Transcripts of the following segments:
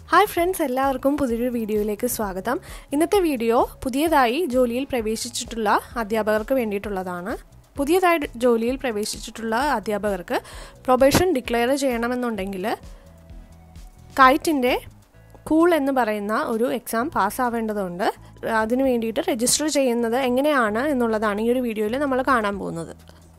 hi friends എല്ലാവർക്കും പുതിയൊരു വീഡിയോയിലേക്ക് സ്വാഗതം ഇന്നത്തെ വീഡിയോ പുതിയതായി ജോലിയിൽ പ്രവേശിച്ചിട്ടുള്ള അധ്യാപകർക്ക് വേണ്ടിയിട്ടുള്ളതാണ് പുതിയതായി ജോലിയിൽ പ്രവേശിച്ചിട്ടുള്ള അധ്യാപകർക്ക് പ്രൊബേഷൻ ഡിക്ലെയർ ചെയ്യണമെന്നുണ്ടെങ്കിൽ കൈറ്റിൻ്റെ കൂൾ എന്ന് പറയുന്ന ഒരു എക്സാം പാസ്സാവേണ്ടതുണ്ട് അതിനു വേണ്ടിയിട്ട് രജിസ്റ്റർ ചെയ്യുന്നത് എങ്ങനെയാണ് എന്നുള്ളതാണ് ഈ ഒരു വീഡിയോയിൽ നമ്മൾ കാണാൻ പോകുന്നത്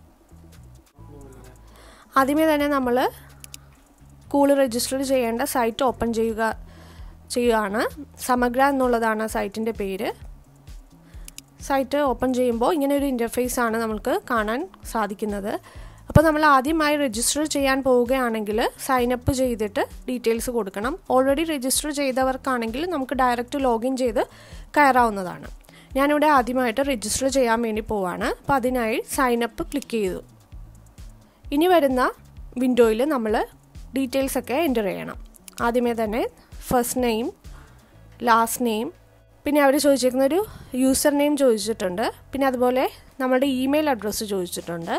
ആദ്യമേ തന്നെ നമ്മൾ കൂൾ രജിസ്റ്റർ ചെയ്യേണ്ട സൈറ്റ് ഓപ്പൺ ചെയ്യുക ചെയ്യുകയാണ് സമഗ്ര എന്നുള്ളതാണ് സൈറ്റിൻ്റെ പേര് സൈറ്റ് ഓപ്പൺ ചെയ്യുമ്പോൾ ഇങ്ങനെ ഒരു ഇൻ്റർഫേസ് ആണ് നമുക്ക് കാണാൻ സാധിക്കുന്നത് അപ്പോൾ നമ്മൾ ആദ്യമായി രജിസ്റ്റർ ചെയ്യാൻ പോവുകയാണെങ്കിൽ സൈൻ അപ്പ് ചെയ്തിട്ട് ഡീറ്റെയിൽസ് കൊടുക്കണം ഓൾറെഡി രജിസ്റ്റർ ചെയ്തവർക്കാണെങ്കിൽ നമുക്ക് ഡയറക്റ്റ് ലോഗിൻ ചെയ്ത് കയറാവുന്നതാണ് ഞാനിവിടെ ആദ്യമായിട്ട് രജിസ്റ്റർ ചെയ്യാൻ വേണ്ടി പോവാണ് അപ്പോൾ അതിനായി സൈൻ അപ്പ് ക്ലിക്ക് ചെയ്തു ഇനി വരുന്ന വിൻഡോയിൽ നമ്മൾ ഡീറ്റെയിൽസ് ഒക്കെ എൻ്റർ ചെയ്യണം ആദ്യമേ തന്നെ ഫസ്റ്റ് നെയിം ലാസ്റ്റ് നെയിം പിന്നെ അവർ ചോദിച്ചിരിക്കുന്ന ഒരു യൂസർ നെയിം ചോദിച്ചിട്ടുണ്ട് പിന്നെ അതുപോലെ നമ്മുടെ ഇമെയിൽ അഡ്രസ്സ് ചോദിച്ചിട്ടുണ്ട്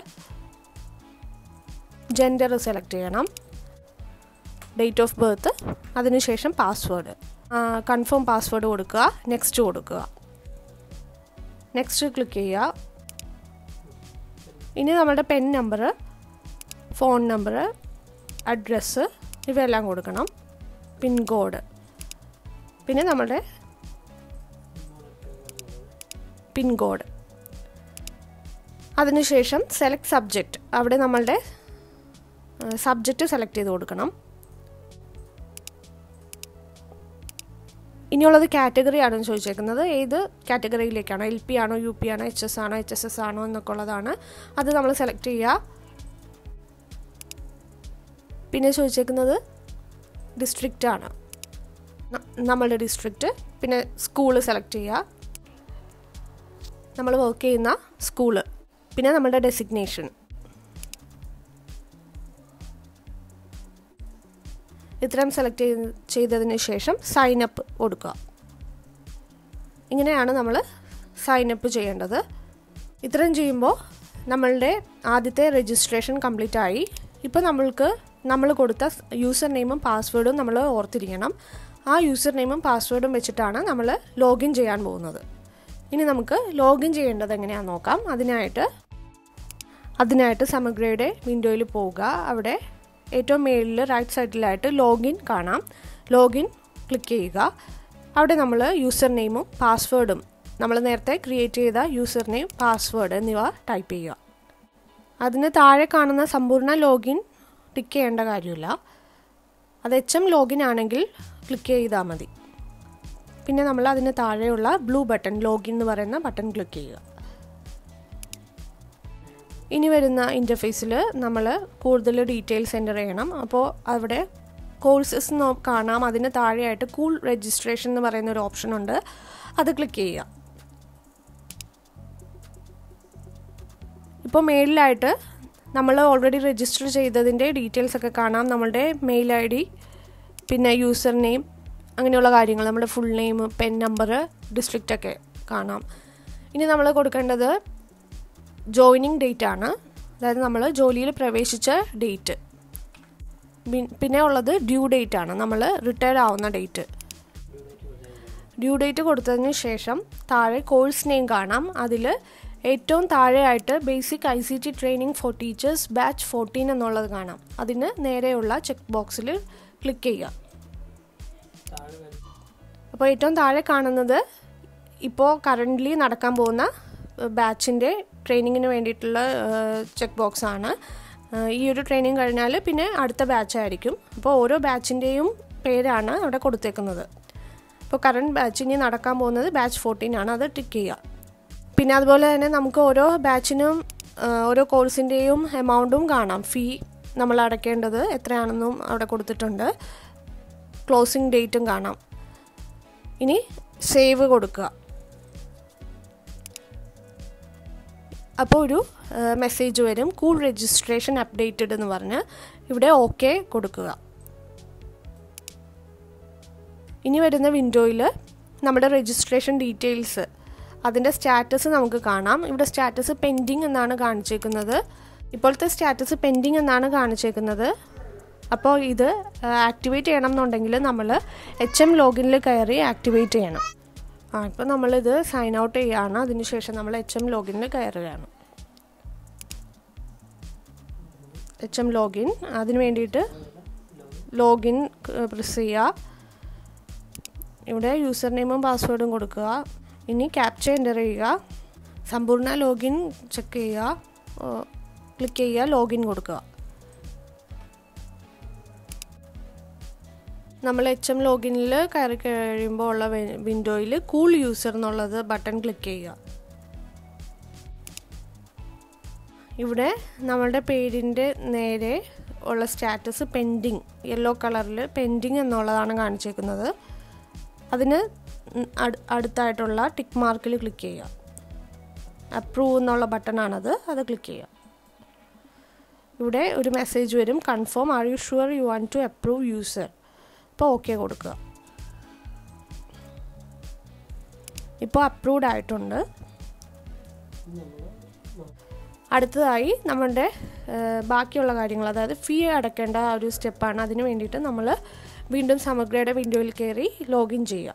ജെൻഡർ സെലക്ട് ചെയ്യണം ഡേറ്റ് ഓഫ് ബർത്ത് അതിനുശേഷം പാസ്വേഡ് കൺഫേം പാസ്വേഡ് കൊടുക്കുക നെക്സ്റ്റ് കൊടുക്കുക നെക്സ്റ്റ് ക്ലിക്ക് ചെയ്യുക ഇനി നമ്മുടെ PEN number phone number address ഇവയെല്ലാം കൊടുക്കണം പിൻകോഡ് പിന്നെ നമ്മുടെ പിൻകോഡ് അതിനുശേഷം സെലക്ട് സബ്ജക്റ്റ് അവിടെ നമ്മളുടെ സബ്ജക്റ്റ് സെലക്ട് ചെയ്ത് കൊടുക്കണം ഇനിയുള്ളത് കാറ്റഗറി ആണെന്ന് ചോദിച്ചേക്കുന്നത് ഏത് കാറ്റഗറിയിലേക്കാണോ എൽ പി ആണോ യു പി ആണോ എച്ച് എസ് ആണോ എച്ച് എസ് എസ് ആണോ എന്നൊക്കെ ഉള്ളതാണ് അത് നമ്മൾ സെലക്ട് ചെയ്യുക പിന്നെ ചോദിച്ചേക്കുന്നത് ഡിസ്ട്രിക്റ്റ് ആണ് നമ്മളുടെ ഡിസ്ട്രിക്റ്റ് പിന്നെ സ്കൂള് സെലക്ട് ചെയ്യുക നമ്മൾ വർക്ക് ചെയ്യുന്ന സ്കൂള് പിന്നെ നമ്മളുടെ ഡെസിഗ്നേഷൻ ഇത്രയും സെലക്ട് ചെയ്തതിന് ശേഷം സൈൻ അപ്പ് കൊടുക്കുക ഇങ്ങനെയാണ് നമ്മൾ സൈൻ അപ്പ് ചെയ്യേണ്ടത് ഇത്രയും ചെയ്യുമ്പോൾ നമ്മളുടെ ആദ്യത്തെ രജിസ്ട്രേഷൻ കംപ്ലീറ്റ് ആയി ഇപ്പോൾ നമ്മൾക്ക് നമ്മൾ കൊടുത്ത യൂസർ നെയിമും പാസ്വേഡും നമ്മൾ ഓർത്തിരിക്കണം ആ യൂസർ നെയിമും പാസ്വേഡും വെച്ചിട്ടാണ് നമ്മൾ ലോഗിൻ ചെയ്യാൻ പോകുന്നത് ഇനി നമുക്ക് ലോഗിൻ ചെയ്യേണ്ടത് എങ്ങനെയാണെന്ന് നോക്കാം അതിനായിട്ട് അതിനായിട്ട് സമഗ്രയുടെ വിൻഡോയിൽ പോവുക അവിടെ ഏറ്റവും മേളിൽ റൈറ്റ് സൈഡിലായിട്ട് ലോഗിൻ കാണാം ലോഗിൻ ക്ലിക്ക് ചെയ്യുക അവിടെ നമ്മൾ യൂസർ നെയിമും പാസ്വേഡും നമ്മൾ നേരത്തെ ക്രിയേറ്റ് ചെയ്ത യൂസർ നെയിം പാസ്വേഡ് എന്നിവ ടൈപ്പ് ചെയ്യുക അതിന് താഴെ കാണുന്ന സമ്പൂർണ്ണ ലോഗിൻ ടിക്ക് ചെയ്യേണ്ട കാര്യമില്ല അത് എച്ച് എം ലോഗിൻ ആണെങ്കിൽ ക്ലിക്ക് ചെയ്താൽ മതി പിന്നെ നമ്മൾ അതിന് താഴെയുള്ള ബ്ലൂ ബട്ടൺ ലോഗിൻ എന്ന് പറയുന്ന ബട്ടൺ ക്ലിക്ക് ചെയ്യുക ഇനി വരുന്ന ഇൻ്റർഫേസിൽ നമ്മൾ കൂടുതൽ ഡീറ്റെയിൽസ് എൻ്റർ ചെയ്യണം അപ്പോൾ അവിടെ കോഴ്സസ് കാണാം അതിന് താഴെയായിട്ട് കൂൾ രജിസ്ട്രേഷൻ എന്ന് പറയുന്ന ഒരു ഓപ്ഷൻ ഉണ്ട് അത് ക്ലിക്ക് ചെയ്യുക ഇപ്പോൾ മെയിലിലായിട്ട് നമ്മൾ ഓൾറെഡി രജിസ്റ്റർ ചെയ്തതിൻ്റെ ഡീറ്റെയിൽസ് ഒക്കെ കാണാം നമ്മളുടെ മെയിൽ ഐ ഡി പിന്നെ യൂസർ നെയിം അങ്ങനെയുള്ള കാര്യങ്ങൾ നമ്മുടെ full name PEN number district ഒക്കെ കാണാം ഇനി നമ്മൾ കൊടുക്കേണ്ടത് ജോയിനിങ് ഡേറ്റ് ആണ് അതായത് നമ്മൾ ജോലിയിൽ പ്രവേശിച്ച ഡേറ്റ് പിന്നെ ഉള്ളത് ഡ്യൂ ഡേറ്റ് ആണ് നമ്മൾ റിട്ടയർഡ് ആവുന്ന ഡേറ്റ് ഡ്യൂ ഡേറ്റ് കൊടുത്തതിന് ശേഷം താഴെ കോഴ്സ് നെയിം കാണാം അതിൽ ഏറ്റവും താഴെയായിട്ട് basic I C T training for teachers batch fourteen എന്നുള്ളത് കാണാം അതിന് നേരെയുള്ള ചെക്ക് ബോക്സിൽ ക്ലിക്ക് ചെയ്യുക അപ്പോൾ ഏറ്റവും താഴെ കാണുന്നത് ഇപ്പോൾ കറൻ്റ്ലി നടക്കാൻ പോകുന്ന ബാച്ചിൻ്റെ ട്രെയിനിങ്ങിന് വേണ്ടിയിട്ടുള്ള ചെക്ക് ബോക്സ് ആണ് ഈ ഒരു ട്രെയിനിങ് കഴിഞ്ഞാൽ പിന്നെ അടുത്ത ബാച്ച് ആയിരിക്കും അപ്പോൾ ഓരോ ബാച്ചിൻ്റെയും പേരാണ് അവിടെ കൊടുത്തേക്കുന്നത് ഇപ്പോൾ കറണ്ട് ബാച്ച് ഇനി നടക്കാൻ പോകുന്നത് ബാച്ച് ഫോർട്ടീൻ ആണ് അത് ടിക്ക് ചെയ്യുക പിന്നെ അതുപോലെ തന്നെ നമുക്ക് ഓരോ ബാച്ചിനും ഓരോ കോഴ്സിൻ്റെയും എമൗണ്ടും കാണാം ഫീ നമ്മൾ അടയ്ക്കേണ്ടത് എത്രയാണെന്നും അവിടെ കൊടുത്തിട്ടുണ്ട് ക്ലോസിംഗ് ഡേറ്റും കാണാം ഇനി സേവ് കൊടുക്കുക അപ്പോൾ ഒരു മെസ്സേജ് വരും കൂൾ രജിസ്ട്രേഷൻ അപ്ഡേറ്റഡ് എന്ന് പറഞ്ഞ് ഇവിടെ ഓക്കെ കൊടുക്കുക ഇനി വരുന്ന വിൻഡോയിൽ നമ്മുടെ രജിസ്ട്രേഷൻ ഡീറ്റെയിൽസ് അതിൻ്റെ സ്റ്റാറ്റസ് നമുക്ക് കാണാം ഇവിടെ സ്റ്റാറ്റസ് പെൻഡിങ് എന്നാണ് കാണിച്ചേക്കുന്നത് ഇപ്പോഴത്തെ സ്റ്റാറ്റസ് പെൻഡിങ് എന്നാണ് കാണിച്ചേക്കുന്നത് അപ്പോൾ ഇത് ആക്ടിവേറ്റ് ചെയ്യണം എന്നുണ്ടെങ്കിൽ നമ്മൾ എച്ച് എം ലോഗിനിൽ കയറി ആക്ടിവേറ്റ് ചെയ്യണം ആ ഇപ്പോൾ നമ്മളിത് സൈൻ ഔട്ട് ചെയ്യുകയാണ് അതിനുശേഷം നമ്മൾ എച്ച് എം ലോഗിനിൽ കയറുകയാണ് എച്ച് എം ലോഗിൻ അതിന് വേണ്ടിയിട്ട് ലോഗിൻ പ്രസ് ചെയ്യുക ഇവിടെ യൂസർ നെയിമും പാസ്വേഡും കൊടുക്കുക ഇനി ക്യാപ്ച എൻ്റർ ചെയ്യുക സമ്പൂർണ്ണ ലോഗിൻ ചെക്ക് ചെയ്യുക ക്ലിക്ക് ചെയ്യുക ലോഗിൻ കൊടുക്കുക നമ്മൾ എച്ച് എം ലോഗിനിൽ കയറി കഴിയുമ്പോൾ ഉള്ള വിൻഡോയിൽ കൂൾ യൂസർ എന്നുള്ളത് ബട്ടൺ ക്ലിക്ക് ചെയ്യുക ഇവിടെ നമ്മളുടെ പേരിൻ്റെ നേരെ ഉള്ള സ്റ്റാറ്റസ് പെൻഡിങ് യെല്ലോ കളറിൽ പെൻഡിങ് എന്നുള്ളതാണ് കാണിച്ചേക്കുന്നത് അതിന് അടുത്തായിട്ടുള്ള ടിക്ക് മാർക്കിൽ ക്ലിക്ക് ചെയ്യുക അപ്രൂവ് എന്നുള്ള ബട്ടണാണത് അത് ക്ലിക്ക് ചെയ്യുക ഇവിടെ ഒരു മെസ്സേജ് വരും confirm are you sure you want to approve user ഇപ്പോൾ ഓക്കെ കൊടുക്കുക ഇപ്പോൾ അപ്രൂവ്ഡ് ആയിട്ടുണ്ട് അടുത്തതായി നമ്മളുടെ ബാക്കിയുള്ള കാര്യങ്ങൾ അതായത് ഫീ അടയ്ക്കേണ്ട ഒരു സ്റ്റെപ്പാണ് അതിന് വേണ്ടിയിട്ട് നമ്മൾ വീണ്ടും സമഗ്രയുടെ വിൻഡോയിൽ കയറി ലോഗിൻ ചെയ്യുക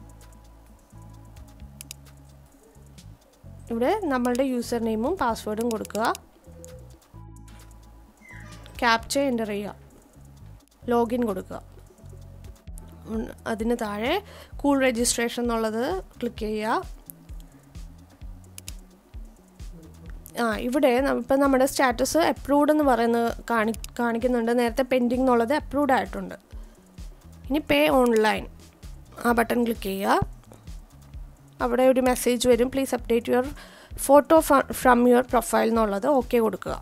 ഇവിടെ നമ്മളുടെ യൂസർ നെയിമും പാസ്വേഡും കൊടുക്കുക ക്യാപ്ച എൻ്റർ ചെയ്യുക ലോഗിൻ കൊടുക്കുക അതിന് താഴെ കൂൾ രജിസ്ട്രേഷൻ എന്നുള്ളത് ക്ലിക്ക് ചെയ്യുക ആ ഇവിടെ ഇപ്പം നമ്മുടെ സ്റ്റാറ്റസ് അപ്രൂവ്ഡ് എന്ന് പറയുന്നത് കാണി കാണിക്കുന്നുണ്ട് നേരത്തെ പെൻഡിങ് എന്നുള്ളത് അപ്രൂവ്ഡ് ആയിട്ടുണ്ട് ഇനി പേ ഓൺലൈൻ ആ ബട്ടൺ ക്ലിക്ക് ചെയ്യുക അവിടെ ഒരു മെസ്സേജ് വരും please update your photo from your profile എന്നുള്ളത് ഓക്കെ കൊടുക്കുക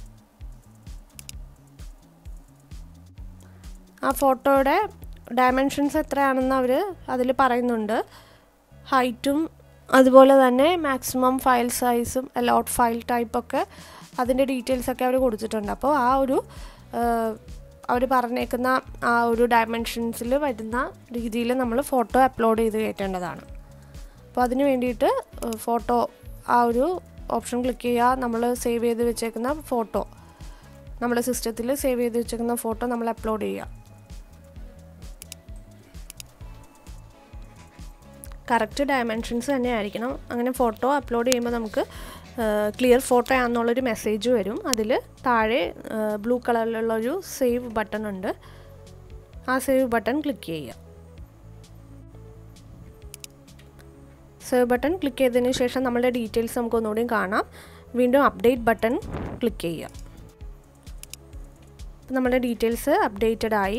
ആ ഫോട്ടോയുടെ ഡയമെൻഷൻസ് എത്രയാണെന്ന് അവർ അതിൽ പറയുന്നുണ്ട് ഹൈറ്റും അതുപോലെ തന്നെ മാക്സിമം ഫയൽ സൈസും അലോട്ട് ഫയൽ ടൈപ്പൊക്കെ അതിൻ്റെ ഡീറ്റെയിൽസൊക്കെ അവർ കൊടുത്തിട്ടുണ്ട് അപ്പോൾ ആ ഒരു അവർ പറഞ്ഞേക്കുന്ന ആ ഒരു ഡയമെൻഷൻസിൽ വരുന്ന രീതിയിൽ നമ്മൾ ഫോട്ടോ അപ്ലോഡ് ചെയ്ത് കയറ്റേണ്ടതാണ് അപ്പോൾ അതിന് വേണ്ടിയിട്ട് ഫോട്ടോ ആ ഒരു ഓപ്ഷൻ ക്ലിക്ക് ചെയ്യുക നമ്മൾ സേവ് ചെയ്ത് വെച്ചേക്കുന്ന ഫോട്ടോ നമ്മുടെ സിസ്റ്റത്തിൽ സേവ് ചെയ്ത് വെച്ചേക്കുന്ന ഫോട്ടോ നമ്മൾ അപ്ലോഡ് ചെയ്യുക കറക്റ്റ് ഡയമെൻഷൻസ് തന്നെ ആയിരിക്കണം അങ്ങനെ ഫോട്ടോ അപ്ലോഡ് ചെയ്യുമ്പോൾ നമുക്ക് ക്ലിയർ ഫോട്ടോ ആണെന്നുള്ളൊരു മെസ്സേജ് വരും അതിൽ താഴെ ബ്ലൂ കളറിലുള്ളൊരു സേവ് ബട്ടൺ ഉണ്ട് ആ സേവ് ബട്ടൺ ക്ലിക്ക് ചെയ്യുക സേവ് ബട്ടൺ ക്ലിക്ക് ചെയ്തതിന് ശേഷം നമ്മുടെ ഡീറ്റെയിൽസ് നമുക്ക് ഒന്നുകൂടി കാണാം വീണ്ടും അപ്ഡേറ്റ് ബട്ടൺ ക്ലിക്ക് ചെയ്യുക അപ്പം നമ്മുടെ ഡീറ്റെയിൽസ് അപ്ഡേറ്റഡ് ആയി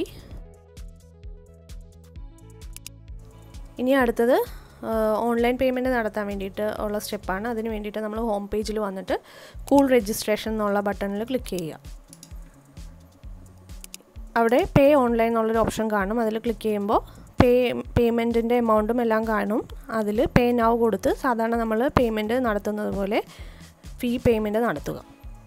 ഇനി അടുത്തത് ഓൺലൈൻ പേയ്മെൻറ്റ് നടത്താൻ വേണ്ടിയിട്ട് ഉള്ള സ്റ്റെപ്പാണ് അതിന് വേണ്ടിയിട്ട് നമ്മൾ ഹോം പേജിൽ വന്നിട്ട് കൂൾ രജിസ്ട്രേഷൻ എന്നുള്ള ബട്ടണിൽ ക്ലിക്ക് ചെയ്യുക അവിടെ പേ ഓൺലൈൻ എന്നുള്ളൊരു ഓപ്ഷൻ കാണും അതിൽ ക്ലിക്ക് ചെയ്യുമ്പോൾ പേ പേയ്മെൻറ്റിൻ്റെ എമൗണ്ടും എല്ലാം കാണും അതിൽ പേ നൗ കൊടുത്ത് സാധാരണ നമ്മൾ പേയ്മെൻറ്റ് നടത്തുന്നത് പോലെ ഫീ പേയ്മെൻറ്റ് നടത്തുക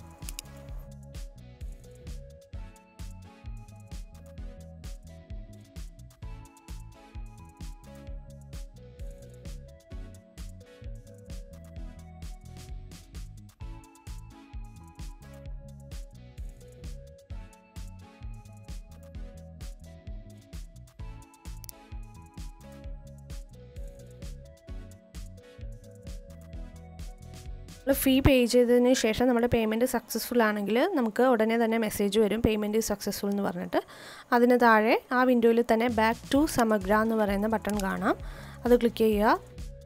ഫീ പേ ചെയ്തതിന് ശേഷം നമ്മുടെ പേയ്മെൻറ്റ് സക്സസ്ഫുൾ ആണെങ്കിൽ നമുക്ക് ഉടനെ തന്നെ മെസ്സേജ് വരും പേയ്മെൻറ്റ് സക്സസ്ഫുൾ എന്ന് പറഞ്ഞിട്ട് അതിന് താഴെ ആ വിൻഡോയിൽ തന്നെ ബാക്ക് ടു സമഗ്ര എന്ന് പറയുന്ന ബട്ടൺ കാണാം അത് ക്ലിക്ക് ചെയ്യുക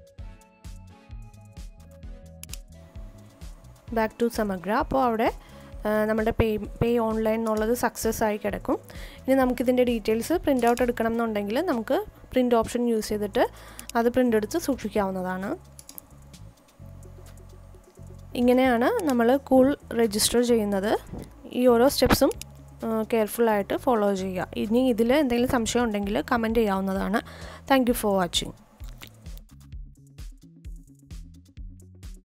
ബാക്ക് ടു സമഗ്ര അപ്പോൾ അവിടെ നമ്മുടെ പേ പേ ഓൺലൈൻ എന്നുള്ളത് സക്സസ് ആയി കിടക്കും ഇനി നമുക്കിതിൻ്റെ ഡീറ്റെയിൽസ് പ്രിൻ്റ് ഔട്ട് എടുക്കണം എന്നുണ്ടെങ്കിൽ നമുക്ക് പ്രിൻ്റ് ഓപ്ഷൻ യൂസ് ചെയ്തിട്ട് അത് പ്രിൻ്റ് എടുത്ത് സൂക്ഷിക്കാവുന്നതാണ് ഇങ്ങനെയാണ് നമ്മൾ കൂൾ രജിസ്റ്റർ ചെയ്യുന്നത് ഈ ഓരോ സ്റ്റെപ്സും കെയർഫുള്ളായിട്ട് ഫോളോ ചെയ്യുക ഇനി ഇതിൽ എന്തെങ്കിലും സംശയം ഉണ്ടെങ്കിൽ കമൻറ്റ് ചെയ്യാവുന്നതാണ് താങ്ക് ഫോർ വാച്ചിങ്